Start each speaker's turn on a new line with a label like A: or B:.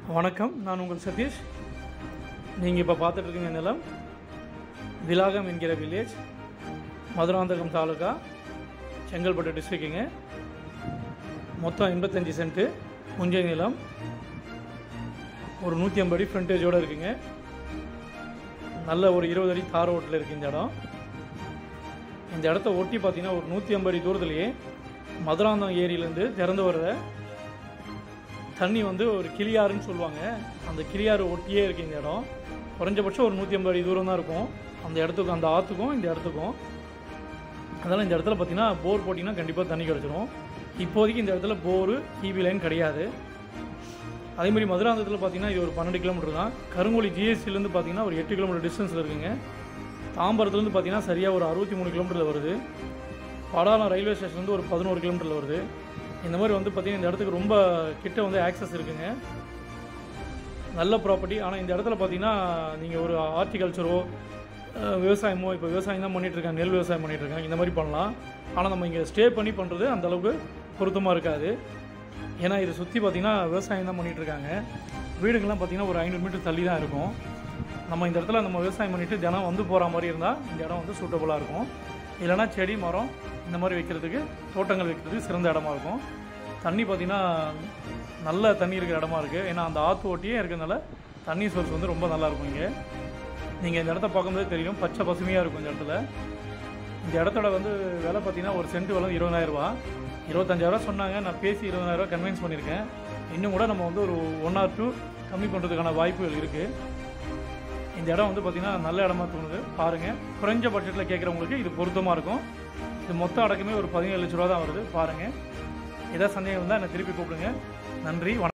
A: வணக்கம் நான் உங்கள் சதீஷ் நீங்கள் இப்போ பார்த்துட்டு இருக்கீங்க நிலம் விலாகம் என்கிற வில்லேஜ் மதுராந்தகம் தாலுகா செங்கல்பட்டு டிஸ்ட்ரிக்ட்டுங்க மொத்தம் எண்பத்தஞ்சு சென்ட்டு புஞ்சை நிலம் ஒரு நூற்றி ஐம்பது அடி ஃப்ரண்டேஜோடு இருக்குங்க நல்ல ஒரு இருபது அடி தார் ரோட்டில் இருக்குது இந்த இடம் இந்த இடத்த ஒட்டி பார்த்தீங்கன்னா ஒரு நூற்றி ஐம்பது அடி தூரத்துலேயே மதுராந்தகம் ஏரியிலேருந்து திறந்து வர்ற தண்ணி வந்து ஒரு கிளியாறுன்னு சொல்லுவாங்க அந்த கிளியாறு ஒட்டியே இருக்குது இந்த இடம் குறைஞ்சபட்சம் ஒரு நூற்றி ஐம்பது அடி தூரம் தான் இருக்கும் அந்த இடத்துக்கும் அந்த ஆற்றுக்கும் இந்த இடத்துக்கும் அதனால் இந்த இடத்துல பார்த்தீங்கன்னா போர் போட்டிங்கன்னா கண்டிப்பாக தண்ணி கிடச்சிரும் இப்போதைக்கு இந்த இடத்துல போரு ஈபி லைன் கிடையாது அதே மாதிரி மதுராந்தகத்தில் பார்த்தீங்கன்னா இது ஒரு பன்னெண்டு கிலோமீட்டர் தான் கருங்கோழி ஜிஎஸ்டிலேருந்து பார்த்தீங்கன்னா ஒரு எட்டு கிலோமீட்டர் டிஸ்டன்ஸில் இருக்குங்க தாம்பரத்துலேருந்து பார்த்தீங்கன்னா சரியாக ஒரு அறுபத்தி மூணு கிலோமீட்டரில் வருது படாலம் ரயில்வே ஸ்டேஷன்லேருந்து ஒரு பதினோரு கிலோமீட்டரில் வருது இந்த மாதிரி வந்து பார்த்திங்கன்னா இந்த இடத்துக்கு ரொம்ப கிட்ட வந்து ஆக்சஸ் இருக்குங்க நல்ல ப்ராப்பர்ட்டி ஆனால் இந்த இடத்துல பார்த்தீங்கன்னா நீங்கள் ஒரு ஹார்டிகல்ச்சரோ அஹ், விவசாயமோ இப்போ விவசாயம் தான் பண்ணிட்டு இருக்காங்க நெல் விவசாயம் பண்ணிட்டு இருக்காங்க இந்த மாதிரி பண்ணலாம் ஆனால் நம்ம இங்கே ஸ்டே பண்ணி பண்ணுறது அந்த அளவுக்கு பொருத்தமாக இருக்காது ஏன்னா இதை சுற்றி பார்த்தீங்கன்னா விவசாயம் தான் பண்ணிட்டு இருக்காங்க வீடுங்கள்லாம் பார்த்தீங்கன்னா ஒரு ஐநூறு மீட்டர் தள்ளி தான் இருக்கும் நம்ம இந்த இடத்துல நம்ம விவசாயம் பண்ணிட்டு தினம் வந்து போகிற மாதிரி இருந்தால் இந்த இடம் வந்து சூட்டபுளாக இருக்கும் இல்லைன்னா செடி மரம் இந்த மாதிரி வைக்கிறதுக்கு தோட்டங்கள் வைக்கிறதுக்கு சிறந்த இடமா இருக்கும் தண்ணி பார்த்திங்கன்னா நல்ல தண்ணி இருக்கிற இடமா இருக்குது ஏன்னா அந்த ஆற்று ஓட்டியே இருக்கிறதுனால தண்ணி சோர்ஸ் வந்து ரொம்ப நல்லா இருக்கும் இங்கே நீங்கள் இந்த இடத்த பார்க்கும்போதே தெரியும் பச்சை பசுமையாக இருக்கும் இந்த இடத்துல இந்த இடத்தோட வந்து விலை பார்த்தீங்கன்னா ஒரு சென்ட் விலை இருபதாயிரரூபா இருபத்தஞ்சாயிரரூவா சொன்னாங்க நான் பேசி இருபதாயிரரூவா கன்வின்ஸ் பண்ணியிருக்கேன் இன்னும் கூட நம்ம வந்து ஒரு ஒன் ஆர் டூ கம்மி பண்ணுறதுக்கான வாய்ப்புகள் இருக்குது இந்த இடம் வந்து பார்த்திங்கன்னா நல்ல இடமா தோணுது பாருங்கள் குறைஞ்ச பட்ஜெட்டில் கேட்குறவங்களுக்கு இது பொருத்தமாக இருக்கும் இது மொத்த அடக்கமே ஒரு பதினேழு லட்ச ரூபா தான் வருது பாருங்கள் ஏதாவது சந்தேகம் இருந்தால் என்னை திருப்பி கூப்பிடுங்க நன்றி வணக்கம்